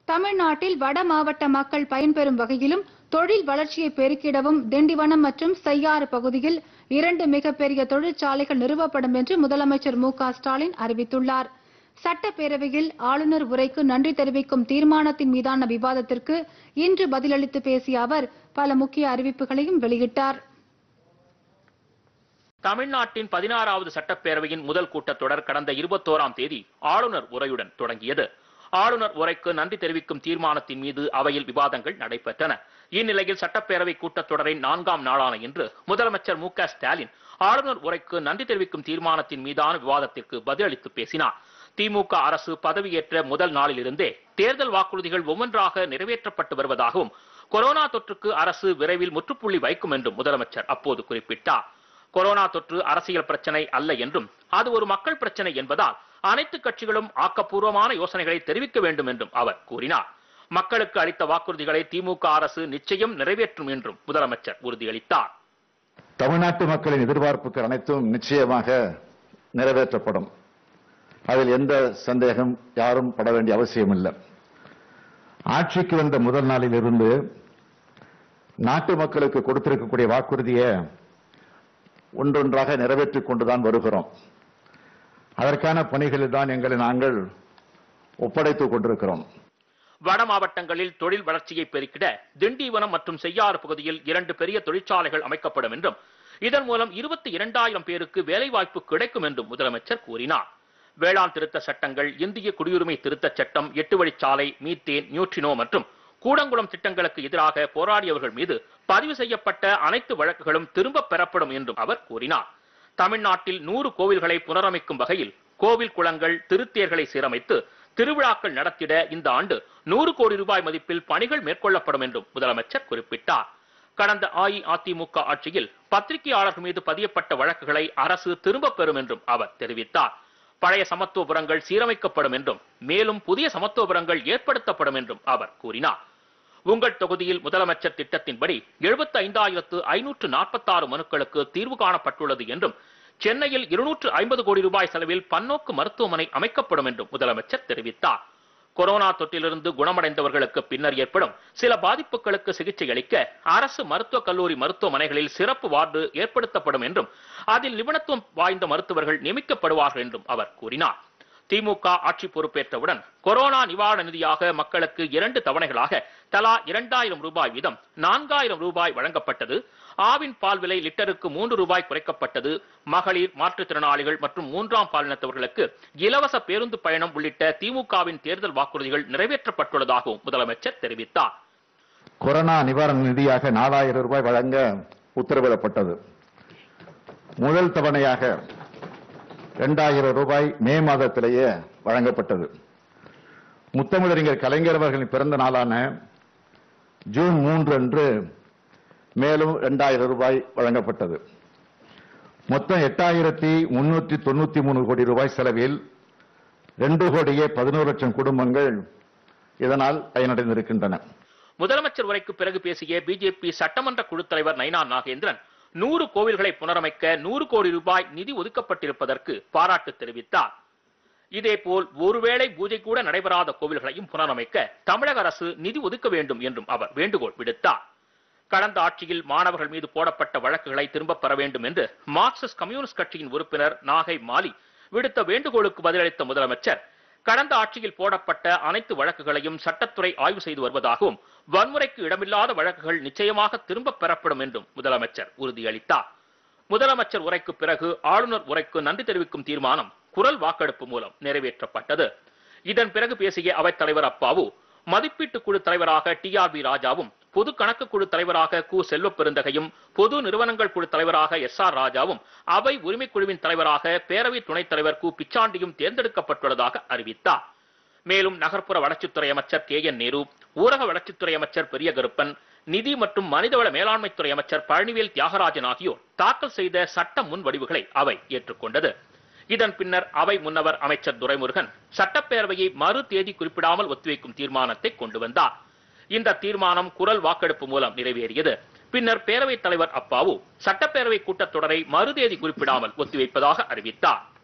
தமிழ்நாட்டில் வட மாவட்ட மக்கள் பயன்பெறும் வகையிலும் தொழில் வளர்ச்சியை பெருக்கிடவும் திண்டிவனம் மற்றும் செய்யாறு பகுதியில் இரண்டு மிகப்பெரிய தொழிற்சாலைகள் நிறுவப்படும் என்று முதலமைச்சர் மு க ஸ்டாலின் அறிவித்துள்ளார் சட்டப்பேரவையில் ஆளுநர் உரைக்கு நன்றி தெரிவிக்கும் தீர்மானத்தின் மீதான விவாதத்திற்கு இன்று பதிலளித்து பேசிய அவர் பல முக்கிய அறிவிப்புகளையும் வெளியிட்டார் தமிழ்நாட்டின் பதினாறாவது சட்டப்பேரவையின் முதல் கூட்டத்தொடர் கடந்த இருபத்தோராம் தேதி ஆளுநர் உரையுடன் தொடங்கியது ஆளுநர் உரைக்கு நன்றி தெரிவிக்கும் தீர்மானத்தின் மீது அவையில் விவாதங்கள் நடைபெற்றன இந்நிலையில் சட்டப்பேரவை கூட்டத்தொடரின் நான்காம் நாளான இன்று முதலமைச்சர் மு க ஸ்டாலின் ஆளுநர் உரைக்கு நன்றி தெரிவிக்கும் தீர்மானத்தின் மீதான விவாதத்திற்கு பதிலளித்து பேசினார் திமுக அரசு பதவியேற்ற முதல் நாளிலிருந்தே தேர்தல் வாக்குறுதிகள் ஒவ்வொன்றாக நிறைவேற்றப்பட்டு வருவதாகவும் கொரோனா தொற்றுக்கு அரசு விரைவில் முற்றுப்புள்ளி வைக்கும் என்றும் முதலமைச்சர் அப்போது குறிப்பிட்டார் கொரோனா தொற்று அரசியல் பிரச்சனை அல்ல என்றும் அது ஒரு மக்கள் பிரச்சனை என்பதால் அனைத்து கட்சிகளும் ஆக்கப்பூர்வமான யோசனைகளை தெரிவிக்க வேண்டும் என்றும் அவர் கூறினார் மக்களுக்கு அளித்த வாக்குறுதிகளை திமுக அரசு நிச்சயம் நிறைவேற்றும் என்றும் முதலமைச்சர் உறுதியளித்தார் தமிழ்நாட்டு மக்களின் எதிர்பார்ப்புகள் அனைத்தும் நிச்சயமாக நிறைவேற்றப்படும் அதில் எந்த சந்தேகம் யாரும் பட வேண்டிய அவசியம் இல்லை ஆட்சிக்கு வந்த முதல் நாளில் இருந்து நாட்டு மக்களுக்கு கொடுத்திருக்கக்கூடிய வாக்குறுதியை ஒன்றொன்றாக நிறைவேற்றிக் கொண்டுதான் வருகிறோம் அதற்கான பணிகளில் தான் எங்களை நாங்கள் ஒப்படைத்துக் கொண்டிருக்கிறோம் வட மாவட்டங்களில் தொழில் வளர்ச்சியை பெருக்கிட திண்டிவனம் மற்றும் செய்யாறு பகுதியில் இரண்டு பெரிய தொழிற்சாலைகள் அமைக்கப்படும் என்றும் இதன் மூலம் இருபத்தி இரண்டாயிரம் பேருக்கு வேலைவாய்ப்பு கிடைக்கும் என்றும் முதலமைச்சர் கூறினார் வேளாண் திருத்த சட்டங்கள் இந்திய குடியுரிமை திருத்தச் சட்டம் எட்டு வழிச்சாலை மீத்தேன் நியூட்ரினோ மற்றும் கூடங்குளம் திட்டங்களுக்கு எதிராக போராடியவர்கள் மீது பதிவு செய்யப்பட்ட அனைத்து வழக்குகளும் திரும்பப் பெறப்படும் என்றும் அவர் கூறினார் தமிழ்நாட்டில் நூறு கோவில்களை புனரமைக்கும் வகையில் கோவில் குளங்கள் திருத்தேர்களை சீரமைத்து திருவிழாக்கள் நடத்திட இந்த ஆண்டு நூறு கோடி ரூபாய் மதிப்பில் பணிகள் மேற்கொள்ளப்படும் என்றும் முதலமைச்சர் குறிப்பிட்டார் கடந்த அஇஅதிமுக ஆட்சியில் பத்திரிகையாளர்கள் மீது பதியப்பட்ட வழக்குகளை அரசு திரும்பப் பெறும் என்றும் அவர் தெரிவித்தார் பழைய சமத்துவபுரங்கள் சீரமைக்கப்படும் என்றும் மேலும் புதிய சமத்துவபுரங்கள் ஏற்படுத்தப்படும் என்றும் அவர் கூறினார் உங்கள் தொகுதியில் முதலமைச்சர் திட்டத்தின்படி எழுபத்தி ஐந்தாயிரத்து ஐநூற்று நாற்பத்தாறு மனுக்களுக்கு தீர்வு காணப்பட்டுள்ளது என்றும் சென்னையில் இருநூற்று ஐம்பது கோடி ரூபாய் செலவில் பன்னோக்கு மருத்துவமனை அமைக்கப்படும் என்றும் முதலமைச்சர் தெரிவித்தார் கொரோனா தொற்றிலிருந்து குணமடைந்தவர்களுக்கு பின்னர் ஏற்படும் சில பாதிப்புகளுக்கு சிகிச்சை அளிக்க அரசு மருத்துவக் கல்லூரி மருத்துவமனைகளில் சிறப்பு வார்டு ஏற்படுத்தப்படும் என்றும் அதில் நிபுணத்துவம் வாய்ந்த மருத்துவர்கள் நியமிக்கப்படுவார்கள் என்றும் அவர் கூறினார் திமுக ஆட்சி பொறுப்பேற்றவுடன் கொரோனா நிவாரண நிதியாக மக்களுக்கு இரண்டு தவணைகளாக தலா இரண்டாயிரம் ரூபாய் வீதம் நான்காயிரம் ரூபாய் வழங்கப்பட்டது ஆவின் பால் விலை லிட்டருக்கு மூன்று ரூபாய் குறைக்கப்பட்டது மகளிர் மாற்றுத்திறனாளிகள் மற்றும் மூன்றாம் பாலினத்தவர்களுக்கு இலவச பேருந்து பயணம் உள்ளிட்ட திமுகவின் தேர்தல் வாக்குறுதிகள் நிறைவேற்றப்பட்டுள்ளதாகவும் முதலமைச்சர் தெரிவித்தார் கொரோனா நிவாரண நிதியாக நாலாயிரம் ரூபாய் வழங்க உத்தரவிடப்பட்டது முதல் தவணையாக இரண்டாயிரம் ரூபாய் மே மாதத்திலேயே வழங்கப்பட்டது முத்தமிழறிஞர் கலைஞர் அவர்களின் பிறந்த நாளான ஜூன் மூன்று அன்று மேலும் இரண்டாயிரம் ரூபாய் வழங்கப்பட்டது மொத்தம் எட்டாயிரத்தி முன்னூற்றி தொண்ணூத்தி மூணு கோடி ரூபாய் செலவில் ரெண்டு கோடியே பதினோரு லட்சம் குடும்பங்கள் இதனால் பயனடைந்திருக்கின்றன முதலமைச்சர் உரைக்கு பிறகு பேசிய பிஜேபி சட்டமன்ற குழு தலைவர் நயினா நாகேந்திரன் நூறு கோவில்களை புனரமைக்க நூறு கோடி ரூபாய் நிதி ஒதுக்கப்பட்டிருப்பதற்கு பாராட்டு தெரிவித்தார் இதேபோல் ஒருவேளை பூஜை கூட நடைபெறாத கோவில்களையும் புனரமைக்க தமிழக அரசு நிதி ஒதுக்க வேண்டும் என்றும் அவர் வேண்டுகோள் விடுத்தார் கடந்த ஆட்சியில் மாணவர்கள் மீது போடப்பட்ட வழக்குகளை திரும்பப் பெற வேண்டும் என்று மார்க்சிஸ்ட் கம்யூனிஸ்ட் கட்சியின் உறுப்பினர் நாகை மாலி விடுத்த வேண்டுகோளுக்கு பதிலளித்த முதலமைச்சர் கடந்த ஆட்சியில் போடப்பட்ட அனைத்து வழக்குகளையும் சட்டத்துறை ஆய்வு செய்து வருவதாகவும் வன்முறைக்கு இடமில்லாத வழக்குகள் நிச்சயமாக திரும்பப் பெறப்படும் என்றும் முதலமைச்சர் உறுதியளித்தார் முதலமைச்சர் உரைக்கு பிறகு ஆளுநர் உரைக்கு நன்றி தெரிவிக்கும் தீர்மானம் குரல் வாக்கெடுப்பு மூலம் நிறைவேற்றப்பட்டது இதன் பிறகு பேசிய அவைத் தலைவர் அப்பாவு மதிப்பீட்டு குழு தலைவராக டி ஆர் பி ராஜாவும் பொது கணக்கு குழு தலைவராக கு செல்வப் பெருந்தகையும் பொது நிறுவனங்கள் குழு தலைவராக எஸ் ஆர் ராஜாவும் அவை உரிமைக் குழுவின் தலைவராக பேரவை துணைத் தலைவர் கு பிச்சாண்டியும் தேர்ந்தெடுக்கப்பட்டுள்ளதாக அறிவித்தார் மேலும் நகர்ப்புற வளர்ச்சித்துறை அமைச்சர் கே என் நேரு ஊரக வளர்ச்சித்துறை அமைச்சர் பெரிய கருப்பன் நிதி மற்றும் மனிதவள மேலாண்மைத்துறை அமைச்சர் பழனிவேல் தியாகராஜன் ஆகியோர் தாக்கல் செய்த சட்ட முன்வடிவுகளை அவை ஏற்றுக்கொண்டது இதன் பின்னர் அவை முன்னவர் அமைச்சர் துரைமுருகன் சட்டப்பேரவையை மறு தேதி குறிப்பிடாமல் ஒத்திவைக்கும் தீர்மானத்தை கொண்டு வந்தார் இந்த தீர்மானம் குரல் வாக்கெடுப்பு மூலம் நிறைவேறியது பின்னர் பேரவைத் தலைவர் அப்பாவு சட்டப்பேரவை கூட்டத்தொடரை மறு தேதி குறிப்பிடாமல் ஒத்திவைப்பதாக அறிவித்தார்